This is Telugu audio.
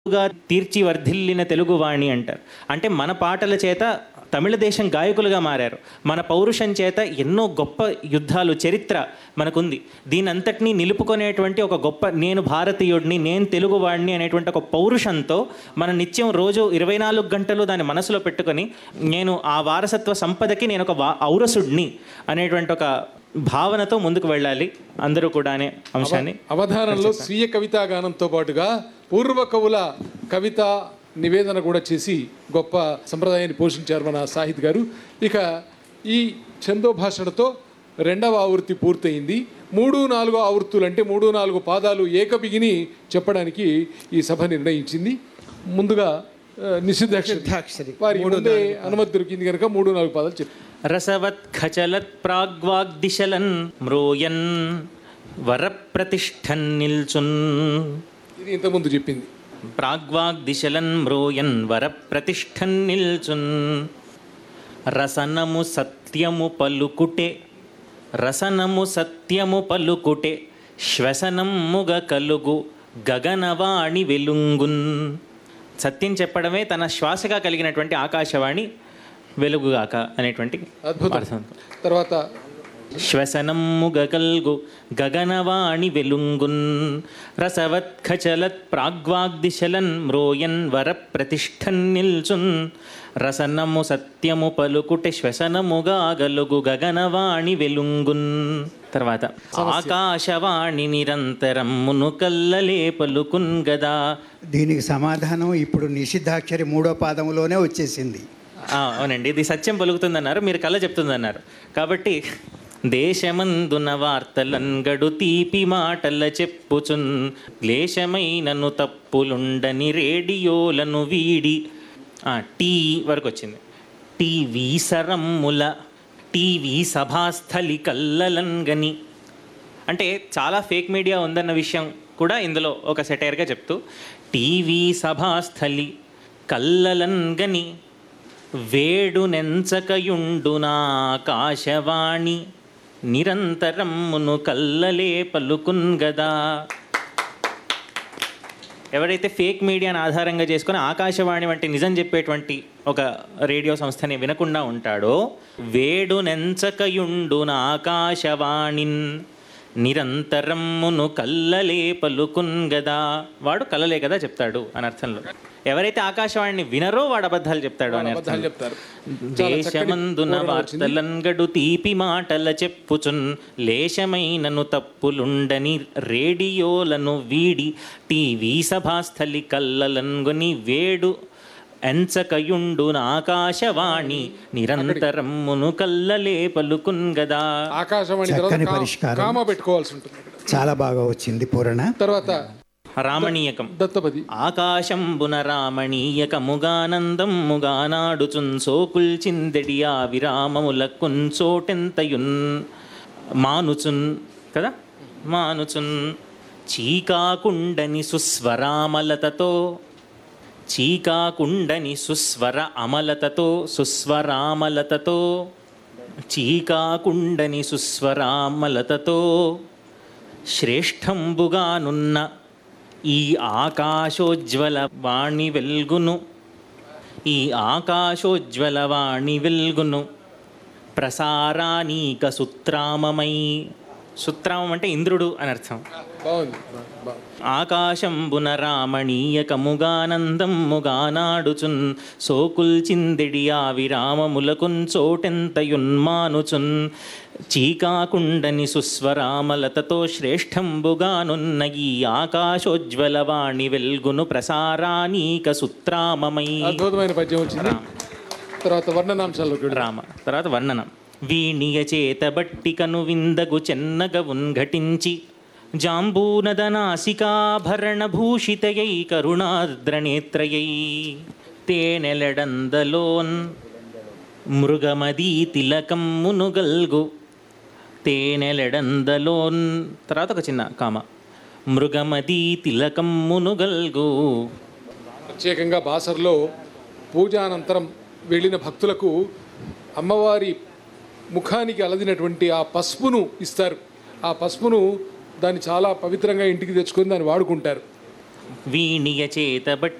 గా తీర్చి వర్ధిల్లిన తెలుగువాణి అంటారు అంటే మన పాటల చేత తమిళ దేశం గాయకులుగా మారారు మన పౌరుషం చేత ఎన్నో గొప్ప యుద్ధాలు చరిత్ర మనకుంది దీని అంతటినీ నిలుపుకునేటువంటి ఒక గొప్ప నేను భారతీయుడిని నేను తెలుగువాడిని అనేటువంటి ఒక పౌరుషంతో మన నిత్యం రోజు ఇరవై నాలుగు గంటలు దాన్ని మనసులో పెట్టుకొని నేను ఆ వారసత్వ సంపదకి నేను ఒక వా ఔరసుడిని అనేటువంటి ఒక భావనతో ముందుకు వెళ్ళాలి అందరూ కూడా అనే అంశాన్ని అవధానంలో స్వీయ కవితా గానంతో పాటుగా పూర్వ కవుల కవిత నివేదన కూడా చేసి గొప్ప సంప్రదాయాన్ని పోషించారు మన సాహిత్ గారు ఇక ఈ ఛందో భాషణతో రెండవ ఆవృత్తి పూర్తయింది మూడు నాలుగు ఆవృత్తులు అంటే మూడు నాలుగు పాదాలు ఏకబిగిని చెప్పడానికి ఈ సభ నిర్ణయించింది ముందుగా ఆ, నిషిద్ధాక్షరి నిషిద్ధాక్షరి. వారి మూడు ముందే అనుమతి దొరికింది కనుక మూడు నాలుగు పాదాలు చెప్పి రసవత్ ఖచలత్ ప్రాగ్వాగ్దిశలన్ మ్రోయన్ వరప్రతిష్ఠన్ నిల్చున్ ఇది ఇంతకుముందు చెప్పింది ప్రాగ్వాగ్దిశలన్ మ్రోయన్ వరప్రతిష్ఠన్ నిల్చున్ రసనము సత్యము పలుకుటే రసనము సత్యము పలుకుటే శ్వసనముగ కలుగు గగనవాణి వెలుంగున్ సత్యం చెప్పడమే తన శ్వాసగా కలిగినటువంటి ఆకాశవాణి వెలుగుగాక అనేటువంటి అద్భుతం అర్థం తర్వాత శ్వసనమ్ముగల్గు గగనవాణి వెలుంగున్ రసవత్ఖచలత్ ప్రాగ్వాగ్దిశలన్ మ్రోయన్ వర ప్రతిష్ఠన్ నిల్చున్ రసనము సత్యము పలుకుటె శ్వసనముగా గలుగు గగనవాణి వెలుంగున్ తర్వాత ఆకాశవాణి నిరంతరమ్మును కల్లలే పలుకున్ గదా దీనికి సమాధానం ఇప్పుడు నిషిద్ధాక్షరి మూడో పాదంలోనే వచ్చేసింది ఆ, అవునండి ఇది సత్యం పలుకుతుందన్నారు మీరు కళ్ళ చెప్తుందన్నారు కాబట్టి దేశమందున వార్తలంగడు తీపి మాటల చెప్పుచున్ క్లేశమైనను తప్పులుండని రేడియోలను వీడి ఆ, టీ వరకు వచ్చింది టీవీ సరమ్ముల టీవీ సభాస్థలి కల్లలంగని అంటే చాలా ఫేక్ మీడియా ఉందన్న విషయం కూడా ఇందులో ఒక సెటైర్గా చెప్తూ టీవీ సభాస్థలి కల్లలంగని వేడు నెంచకయుండునా ఆకాశవాణి నిరంతరమ్మును కల్లలే పలుకున్ గదా ఎవరైతే ఫేక్ మీడియాను ఆధారంగా చేసుకుని ఆకాశవాణి వంటి నిజం చెప్పేటువంటి ఒక రేడియో సంస్థని వినకుండా ఉంటాడో వేడు నెంచకయుండున ఆకాశవాణిన్ నిరంతరమ్మును కల్లలే పలుకున్ గదా వాడు కల్లలే కదా చెప్తాడు అని అర్థంలో ఎవరైతే ఆకాశవాణిని వినరో వాడు అబద్ధాలు చెప్తాడు అని అర్థం అబద్ధాలు చెప్తారు చాలా చక్కని దేశమందున వివరణ వచ్చింది. వార్తలంగడు తీపి మాటల చెప్పుచున్ లేశమైనను తప్పులుండని రేడియోలను వీడి టీవీ సభాస్థలి కల్లలంగుని వేడు ఎంచకయుండున ఆకాశవాణి నిరంతరమ్మును కల్లలే పలుకున్ గదా ఆకాశవాణి తర్వాత చక్కని కా- పరిష్కారం. కామ పెట్టుకోవాల్సి ఉంటుంది ఇక్కడ. చాలా బాగా వచ్చింది పూరణ తర్వాత రామణీయకం దత్తపది ఆకాశంబున రామణీయకముగానందం ముగానాడుచున్ సోకుల్చిందెడి ఆ విరామముల కుంచోటెంతయున్ మానుచున్ కదా మానుచున్ చీకాకుండని సుస్వరామలతతో చీకాకుండని సుస్వర అమలతతో సుస్వరామలతతో చీకాకుండని సుస్వరామలతతో శ్రేష్టంబుగానున్న ఈ ఆకాశోజ్వల వాణి వెల్గును ఈ ఆకాశోజ్వల వాణి వెల్గును ప్రసారానీక సుత్రామమై సుత్రామం అంటే ఇంద్రుడు అని అర్థం బాగుంది బా- బాగుంది. ఆకాశంబున రామణీయకముగానందం ముగానాడుచున్ సోకుల్చిందెడి ఆ విరామములకున్ చోటెంతయున్మానుచున్ చీకాకుండని సుస్వరామలతతో శ్రేష్టంబుగానున్న ఈ ఆకాశోజ్వలవాణి వెల్గును ప్రసారానీక సుత్రామమై అద్భుతమైన పద్యం వచ్చింది తర్వాత వర్ణనాంశాల్లోకి వెళ్దాం. రామ తర్వాత వర్ణనం వీణియ చేత బట్టికను విందగు చెన్నగ ఉన్ఘటించి జాంబూనదనాసికాభరణ భూషితయై కరుణాద్రనేత్రయై తేనెలడందలోన్ మృగమదీ తిలకమ్మును గల్గు తేనెలడందలోన్ తర్వాత ఒక చిన్న కామ మృగమదీ తిలకమ్మును గల్గు ప్రత్యేకంగా బాసర్లో పూజానంతరం వెళ్ళిన భక్తులకు అమ్మవారి ముఖానికి అలదినటువంటి ఆ పసుపును ఇస్తారు ఆ పసుపును దాన్ని చాలా పవిత్రంగా ఇంటికి తెచ్చుకొని దాన్ని వాడుకుంటారు వీణియ చేత